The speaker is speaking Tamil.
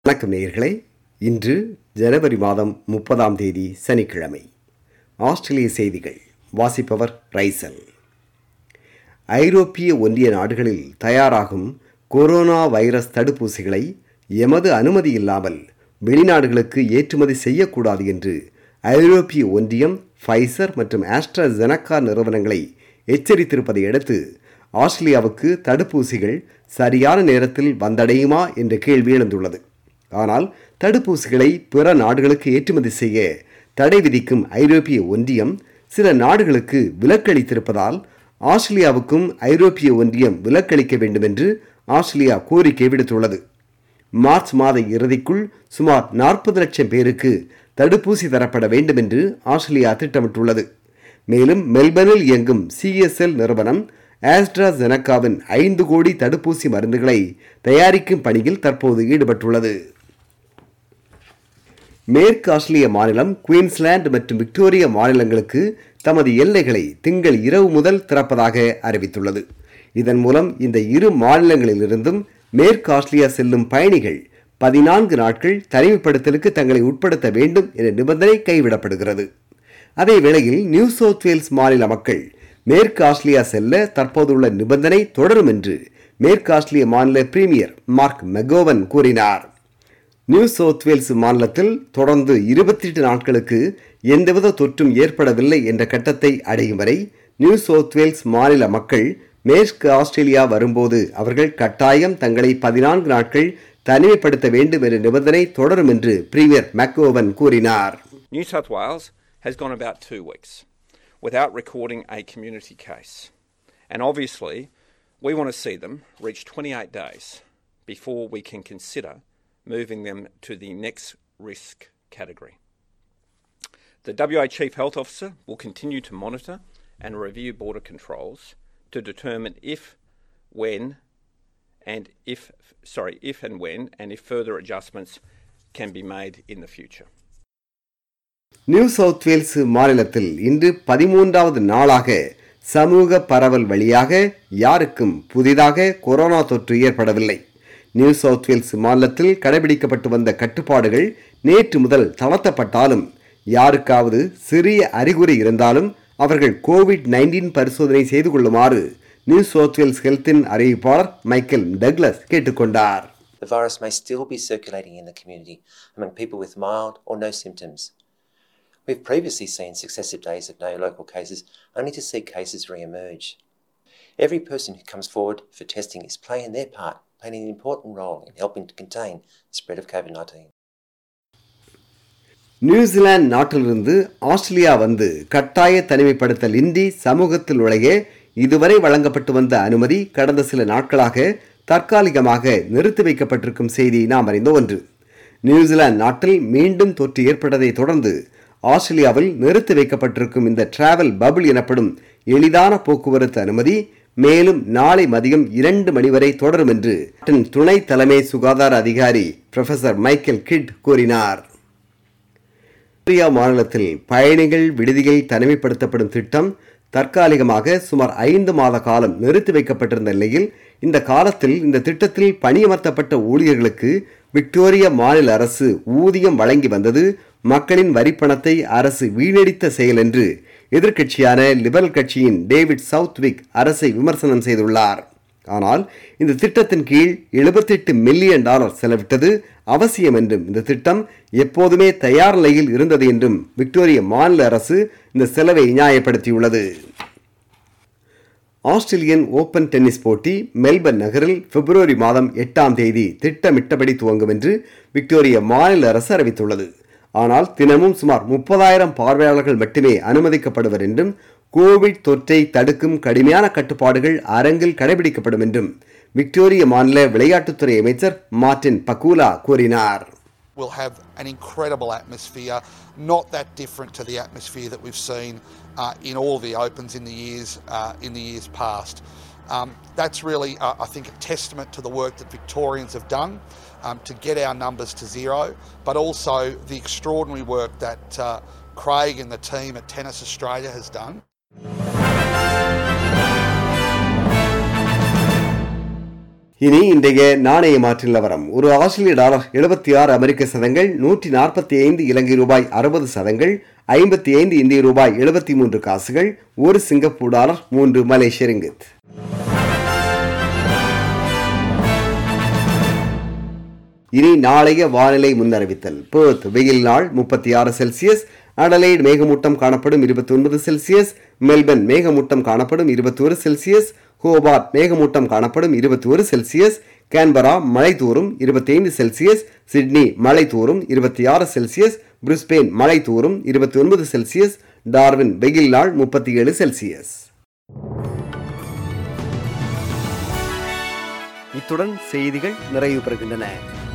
வணக்கம் நேயர்களே இன்று ஜனவரி மாதம் முப்பதாம் தேதி சனிக்கிழமை ஆஸ்திரேலிய செய்திகள் வாசிப்பவர் ரைசல் ஐரோப்பிய ஒன்றிய நாடுகளில் தயாராகும் கொரோனா வைரஸ் தடுப்பூசிகளை எமது அனுமதி இல்லாமல் வெளிநாடுகளுக்கு ஏற்றுமதி செய்யக்கூடாது என்று ஐரோப்பிய ஒன்றியம் ஃபைசர் மற்றும் ஆஸ்ட்ராஜெனக்கா நிறுவனங்களை எச்சரித்திருப்பதை அடுத்து ஆஸ்திரேலியாவுக்கு தடுப்பூசிகள் சரியான நேரத்தில் வந்தடையுமா என்ற கேள்வி எழுந்துள்ளது ஆனால் தடுப்பூசிகளை பிற நாடுகளுக்கு ஏற்றுமதி செய்ய தடை விதிக்கும் ஐரோப்பிய ஒன்றியம் சில நாடுகளுக்கு விலக்களித்திருப்பதால் ஆஸ்திரேலியாவுக்கும் ஐரோப்பிய ஒன்றியம் விலக்களிக்க வேண்டும் என்று ஆஸ்திரேலியா கோரிக்கை விடுத்துள்ளது மார்ச் மாத இறுதிக்குள் சுமார் நாற்பது லட்சம் பேருக்கு தடுப்பூசி தரப்பட வேண்டும் என்று ஆஸ்திரேலியா திட்டமிட்டுள்ளது மேலும் மெல்பர்னில் இயங்கும் சிஎஸ்எல் நிறுவனம் ஆஸ்ட்ராஜெனக்காவின் ஐந்து கோடி தடுப்பூசி மருந்துகளை தயாரிக்கும் பணியில் தற்போது ஈடுபட்டுள்ளது மேற்கு ஆஸ்திரேலிய மாநிலம் குயின்ஸ்லாந்து மற்றும் விக்டோரியா மாநிலங்களுக்கு தமது எல்லைகளை திங்கள் இரவு முதல் திறப்பதாக அறிவித்துள்ளது இதன் மூலம் இந்த இரு மாநிலங்களிலிருந்தும் மேற்கு ஆஸ்திரேலியா செல்லும் பயணிகள் பதினான்கு நாட்கள் தனிமைப்படுத்தலுக்கு தங்களை உட்படுத்த வேண்டும் என்ற நிபந்தனை கைவிடப்படுகிறது அதே வேளையில் நியூ சவுத் வேல்ஸ் மாநில மக்கள் மேற்கு ஆஸ்திரேலியா செல்ல தற்போதுள்ள நிபந்தனை தொடரும் என்று மேற்கு ஆஸ்திரேலிய மாநில பிரீமியர் மார்க் மெகோவன் கூறினார் நியூ சவுத் வேல்ஸ் மாநிலத்தில் தொடர்ந்து இருபத்தி எட்டு நாட்களுக்கு எந்தவித தொற்றும் ஏற்படவில்லை என்ற கட்டத்தை அடையும் வரை நியூ சவுத் வேல்ஸ் மாநில மக்கள் மேற்கு ஆஸ்திரேலியா வரும்போது அவர்கள் கட்டாயம் தங்களை பதினான்கு நாட்கள் தனிமைப்படுத்த வேண்டும் என்ற நிபந்தனை தொடரும் என்று பிரீமியர் மெக்கோவன் கூறினார் New South Wales has gone about two weeks without recording a community case. And obviously, we want to see them reach 28 days before we can consider moving them to the next risk category. The WA Chief Health Officer will continue to monitor and review border controls to determine if, when, and if, sorry, if and when, and if further adjustments can be made in the future. New South Wales மாநிலத்தில் இன்று பதிமூன்றாவது நாளாக சமூக பரவல் வழியாக யாருக்கும் புதிதாக கொரோனா தொற்று ஏற்படவில்லை நியூ சவுத் வேல்ஸ் மாநிலத்தில் கடைபிடிக்கப்பட்டு வந்த கட்டுப்பாடுகள் நேற்று முதல் தளர்த்தப்பட்டாலும் யாருக்காவது சிறிய அறிகுறி இருந்தாலும் அவர்கள் கோவிட் நைன்டீன் பரிசோதனை செய்து கொள்ளுமாறு நியூ சவுத் வேல்ஸ் ஹெல்த்தின் அறிவிப்பாளர் மைக்கேல் டக்ளஸ் கேட்டுக்கொண்டார் The virus may still be circulating in the community among people with mild or no symptoms. We've previously seen successive days of no local cases only to see cases re emerge. Every person who comes forward for testing is playing their part, playing an important role in helping to contain the spread of COVID 19. New Zealand நாட்டிலிருந்து ஆஸ்திரேலியா வந்து கட்டாய தனிமைப்படுத்தல் இன்றி சமூகத்தில் நுழைய இதுவரை வழங்கப்பட்டு வந்த அனுமதி கடந்த சில நாட்களாக தற்காலிகமாக நிறுத்தி வைக்கப்பட்டிருக்கும் செய்தி நாம் அறிந்த ஒன்று நியூசிலாந்து நாட்டில் மீண்டும் தொற்று ஏற்பட்டதை தொடர்ந்து ஆஸ்திரேலியாவில் நிறுத்தி வைக்கப்பட்டிருக்கும் இந்த டிராவல் பபிள் எனப்படும் எளிதான போக்குவரத்து அனுமதி மேலும் நாளை மதியம் இரண்டு மணி வரை தொடரும் என்று நாட்டின் துணை தலைமை சுகாதார அதிகாரி ப்ரொஃபசர் மைக்கேல் கிட் கூறினார் விக்டோரியா மாநிலத்தில் பயணிகள் விடுதியில் தனிமைப்படுத்தப்படும் திட்டம் தற்காலிகமாக சுமார் ஐந்து மாத காலம் நிறுத்தி வைக்கப்பட்டிருந்த நிலையில் இந்த காலத்தில் இந்த திட்டத்தில் பணியமர்த்தப்பட்ட ஊழியர்களுக்கு விக்டோரியா மாநில அரசு ஊதியம் வழங்கி வந்தது மக்களின் வரிப்பணத்தை அரசு வீணடித்த செயல் என்று எதிர்க்கட்சியான லிபரல் கட்சியின் டேவிட் சவுத்விக் அரசை விமர்சனம் செய்துள்ளார் ஆனால் இந்த திட்டத்தின் கீழ் எழுபத்தெட்டு மில்லியன் டாலர் செலவிட்டது அவசியம் என்றும் இந்த திட்டம் எப்போதுமே தயார் நிலையில் இருந்தது என்றும் விக்டோரிய மாநில அரசு இந்த செலவை நியாயப்படுத்தியுள்ளது ஆஸ்திரேலியன் ஓபன் டென்னிஸ் போட்டி மெல்பர்ன் நகரில் பிப்ரவரி மாதம் எட்டாம் தேதி திட்டமிட்டபடி துவங்கும் என்று விக்டோரிய மாநில அரசு அறிவித்துள்ளது ஆனால் தினமும் சுமார் முப்பதாயிரம் பார்வையாளர்கள் மட்டுமே அனுமதிக்கப்படுவர் என்றும் கோவிட் தொற்றை தடுக்கும் கடுமையான கட்டுப்பாடுகள் அரங்கில் கடைபிடிக்கப்படும் என்றும் விக்டோரிய மாநில விளையாட்டுத்துறை அமைச்சர் மார்டின் பக்கூலா கூறினார் will have an incredible atmosphere, not that different to the atmosphere that we've seen uh, in all the opens in the years uh, in the years past. Um, that's really, uh, I think, a testament to the work that Victorians have done um, to get our numbers to zero, but also the extraordinary work that uh, Craig and the team at Tennis Australia has done. இனி இன்றைய நாணய மாற்று நிலவரம் ஒரு ஆஸ்திரேலிய டாலர் எழுபத்தி ஆறு அமெரிக்க சதங்கள் நூற்றி நாற்பத்தி ஐந்து இலங்கை ரூபாய் அறுபது சதங்கள் ஐம்பத்தி ஐந்து இந்திய ரூபாய் எழுபத்தி மூன்று காசுகள் ஒரு சிங்கப்பூர் டாலர் மூன்று மலேசிய ரிங்கித் இனி நாளைய வானிலை முன்னறிவித்தல் பேர்த் வெயில் நாள் முப்பத்தி ஆறு செல்சியஸ் அடலைட் மேகமூட்டம் காணப்படும் இருபத்தி ஒன்பது செல்சியஸ் மெல்பர்ன் மேகமூட்டம் காணப்படும் இருபத்தி ஒரு செல்சியஸ் ஹோபார்ட் மேகமூட்டம் காணப்படும் இருபத்தி ஒரு செல்சியஸ் கேன்பரா மழை தூறும் இருபத்தி ஐந்து செல்சியஸ் சிட்னி மழை தூறும் இருபத்தி ஆறு செல்சியஸ் பிரிஸ்பெயின் மழை தூறும் இருபத்தி ஒன்பது செல்சியஸ் டார்வின் வெயில் நாள் முப்பத்தி ஏழு செல்சியஸ் இத்துடன் செய்திகள் நிறைவு பெறுகின்றன